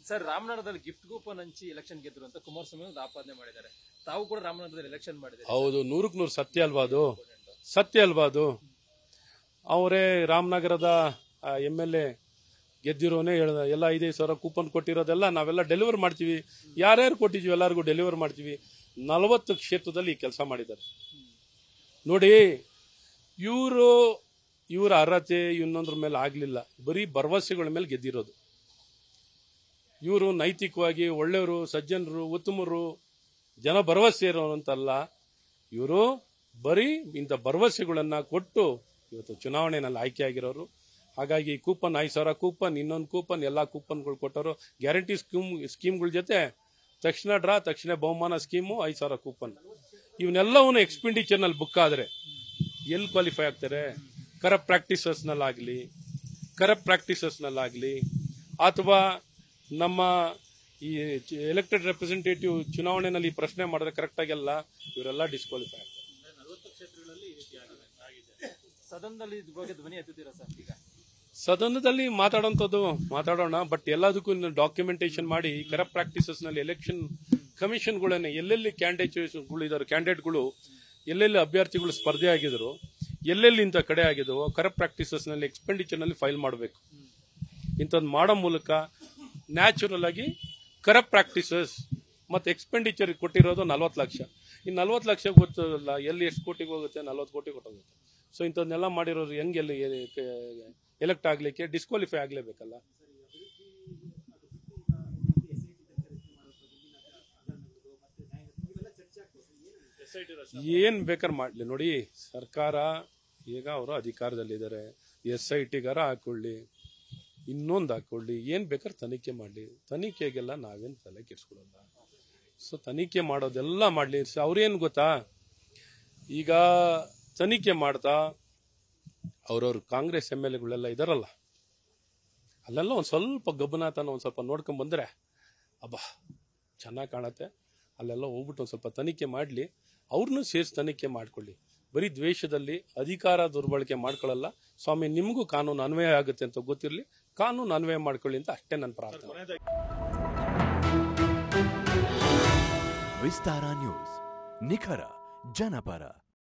sir ರಾಮನಗರದಲ್ಲಿ gift coupon ಹಂಚಿ election ಗೆದ್ರು ಅಂತ ಕುಮಾರಸ್ವಾಮಿ ಒಂದು ಆಪಾದನೆ ಮಾಡಿದ್ದಾರೆ ತಾವು ಕೂಡ ರಾಮನಗರದಲ್ಲಿ ಎಲೆಕ್ಷನ್ ಮಾಡಿದ್ದಾರೆ ಹೌದು ನೂರಕ್ಕೆ ನೂರು ಸತ್ಯ ಅಲ್ವಾ ಅದು ಸತ್ಯ ಅಲ್ವಾ ಅದು ಅವರೇ ರಾಮನಗರದ ಎಮ್ ಎಲ್ ಎ ಗೆದ್ದಿರೋನೇ ಹೇಳ್ದ ಎಲ್ಲ ಐದೈದು ಸಾವಿರ ಕೂಪನ್ ಕೊಟ್ಟಿರೋದೆಲ್ಲ ನಾವೆಲ್ಲ ಡೆಲಿವರ್ ಮಾಡ್ತೀವಿ ಯಾರ್ಯಾರು ಕೊಟ್ಟಿದ್ವಿ ಎಲ್ಲರಿಗೂ ಡೆಲಿವರ್ ಮಾಡ್ತೀವಿ ನಲವತ್ತು ಕ್ಷೇತ್ರದಲ್ಲಿ ಕೆಲಸ ಮಾಡಿದ್ದಾರೆ ನೋಡಿ ಇವರು ಇವರ ಅರ್ಹತೆ ಇನ್ನೊಂದ್ರ ಮೇಲೆ ಆಗಲಿಲ್ಲ ಬರೀ ಭರವಸೆಗಳ ಮೇಲೆ ಗೆದ್ದಿರೋದು ಇವರು ನೈತಿಕವಾಗಿ ಒಳ್ಳೆಯವರು ಸಜ್ಜನರು ಉತ್ತಮರು ಜನ ಭರವಸೆ ಇರೋರಂತಲ್ಲ ಇವರು ಬರೀ ಇಂಥ ಭರವಸೆಗಳನ್ನ ಕೊಟ್ಟು ಇವತ್ತು ಚುನಾವಣೆಯಲ್ಲಿ ಆಯ್ಕೆ ಆಗಿರೋರು ಹಾಗಾಗಿ ಕೂಪನ್ ಐದು ಸಾವಿರ ಕೂಪನ್ ಇನ್ನೊಂದು ಕೂಪನ್ ಎಲ್ಲ ಕೂಪನ್ಗಳು ಕೊಟ್ಟರು ಗ್ಯಾರಂಟಿ ಸ್ಕೀಮ್ ಸ್ಕೀಮ್ಗಳ ಜೊತೆ ತಕ್ಷಣ ಡ್ರಾ ತಕ್ಷಣ ಬಹುಮಾನ ಸ್ಕೀಮು ಐದು ಸಾವಿರ ಕೂಪನ್ ಇವನ್ನೆಲ್ಲವನ್ನು ಎಕ್ಸ್ಪೆಂಡಿಚರ್ನಲ್ಲಿ ಬುಕ್ ಆದರೆ ಎಲ್ಲಿ ಕ್ವಾಲಿಫೈ ಆಗ್ತಾರೆ ಕರಪ್ಟ್ ಪ್ರಾಕ್ಟೀಸಸ್ನಲ್ಲಾಗಲಿ ಕರಪ್ಟ್ ಪ್ರಾಕ್ಟೀಸಸ್ನಲ್ಲಾಗಲಿ ಅಥವಾ ನಮ್ಮ ಈ ಎಲೆಕ್ಟೆಡ್ ರೆಪ್ರೆಸೆಂಟೇಟಿವ್ ಚುನಾವಣೆಯಲ್ಲಿ ಪ್ರಶ್ನೆ ಮಾಡಿದ್ರೆ ಕರೆಕ್ಟಾಗೆಲ್ಲ ಇವರೆಲ್ಲ ಡಿಸ್ಕ್ವಾಲಿಫೈ ಆಗ್ತಾರೆ ಸದನದಲ್ಲಿ ಇದ್ರ ಬಗ್ಗೆ ಧ್ವನಿ ಎತ್ತುತ್ತೀರಾ ಸರ್ ಈಗ ಸದನದಲ್ಲಿ ಮಾತಾಡೋಂಥದ್ದು ಮಾತಾಡೋಣ ಬಟ್ ಎಲ್ಲದಕ್ಕೂ ಡಾಕ್ಯುಮೆಂಟೇಶನ್ ಮಾಡಿ ಕರಪ್ಟ್ ಪ್ರಾಕ್ಟೀಸಸ್ ನಲ್ಲಿ ಎಲೆಕ್ಷನ್ ಕಮಿಷನ್ಗಳನ್ನ ಎಲ್ಲೆಲ್ಲಿ ಕ್ಯಾಂಡಿಡೇಟ್ಗಳು ಇದಾರೆ ಕ್ಯಾಂಡಿಡೇಟ್ಗಳು ಎಲ್ಲೆಲ್ಲಿ ಅಭ್ಯರ್ಥಿಗಳು ಸ್ಪರ್ಧೆ ಆಗಿದ್ರು ಎಲ್ಲೆಲ್ಲಿ ಇಂಥ ಕಡೆ ಆಗಿದವೋ ಕರಪ್ಟ್ ಪ್ರಾಕ್ಟೀಸಸ್ ನಲ್ಲಿ ಎಕ್ಸ್ಪೆಂಡಿಚರ್ ನಲ್ಲಿ ಫೈಲ್ ಮಾಡಬೇಕು ಇಂಥದ್ದು ಮಾಡೋ ಮೂಲಕ ನ್ಯಾಚುರಲ್ ಆಗಿ ಕರಪ್ಟ್ ಪ್ರಾಕ್ಟೀಸಸ್ ಮತ್ತೆ ಎಕ್ಸ್ಪೆಂಡಿಚರ್ ಕೊಟ್ಟಿರೋದು ನಲ್ವತ್ತು ಲಕ್ಷ ಈ ನಲ್ವತ್ತು ಲಕ್ಷ ಗೊತ್ತಲ್ಲ ಎಲ್ಲಿ ಎಷ್ಟು ಕೋಟಿಗೆ ಹೋಗುತ್ತೆ ನಲ್ವತ್ತು ಕೋಟಿ ಕೊಟ್ಟೋಗುತ್ತೆ ಸೊ ಇಂಥದ್ದನ್ನೆಲ್ಲ ಮಾಡಿರೋರು ಹೆಂಗೆ ಎಲ್ಲಿ ಎಲೆಕ್ಟ್ ಆಗ್ಲಿಕ್ಕೆ ಡಿಸ್ಕ್ವಾಲಿಫೈ ಆಗ್ಲೇಬೇಕಲ್ಲ ಏನ್ ಬೇಕಾದ್ರೆ ಮಾಡ್ಲಿ ನೋಡಿ ಸರ್ಕಾರ ಈಗ ಅವರು ಅಧಿಕಾರದಲ್ಲಿದ್ದಾರೆ ಎಸ್ ಐ ಟಿಗಾರ ಹಾಕೊಳ್ಳಿ ಇನ್ನೊಂದು ಹಾಕೊಳ್ಳಿ ಏನ್ ಬೇಕಾದ್ರೆ ತನಿಖೆ ಮಾಡ್ಲಿ ತನಿಖೆಗೆಲ್ಲ ನಾವೇನ್ ತಲೆ ಕೆಡ್ಸ್ಕೊಳಲ್ಲ ಸೊ ತನಿಖೆ ಮಾಡೋದೆಲ್ಲ ಮಾಡ್ಲಿ ಸ- ಅವ್ರೇನ್ ಗೊತ್ತಾ ಈಗ ತನಿಖೆ ಮಾಡ್ತಾ ಅವ್ರವ್ರ ಕಾಂಗ್ರೆಸ್ ಎಮ್ ಎಲ್ ಎಗಳೆಲ್ಲ ಇದಾರಲ್ಲ ಅಲ್ಲೆಲ್ಲ ಒಂದು ಸ್ವಲ್ಪ ಗಬ್ಬನಾತನ ಒಂದು ಸ್ವಲ್ಪ ನೋಡ್ಕೊಂಡ್ ಬಂದ್ರೆ ಅಬ್ಬಾ ಚೆನ್ನಾಗಿ ಕಾಣತ್ತೆ ಅಲ್ಲೆಲ್ಲ ಹೋಗ್ಬಿಟ್ಟು ಒಂದು ಸ್ವಲ್ಪ ತನಿಖೆ ಮಾಡಲಿ ಅವ್ರನ್ನೂ ಸೇರಿಸಿ ತನಿಖೆ ಮಾಡ್ಕೊಳ್ಳಿ ಬರೀ ದ್ವೇಷದಲ್ಲಿ ಅಧಿಕಾರ ದುರ್ಬಳಕೆ ಮಾಡ್ಕೊಳ್ಳಲ್ಲ ಸ್ವಾಮಿ ನಿಮಗೂ ಕಾನೂನು ಅನ್ವಯ ಆಗುತ್ತೆ ಅಂತ ಗೊತ್ತಿರಲಿ ಕಾನೂನು ಅನ್ವಯ ಮಾಡ್ಕೊಳ್ಳಿ ಅಂತ ಅಷ್ಟೇ ನನ್ನ ಪ್ರಾರ್ಥನೆ ವಿಸ್ತಾರ ನ್ಯೂಸ್ ನಿಖರ ಜನಪರ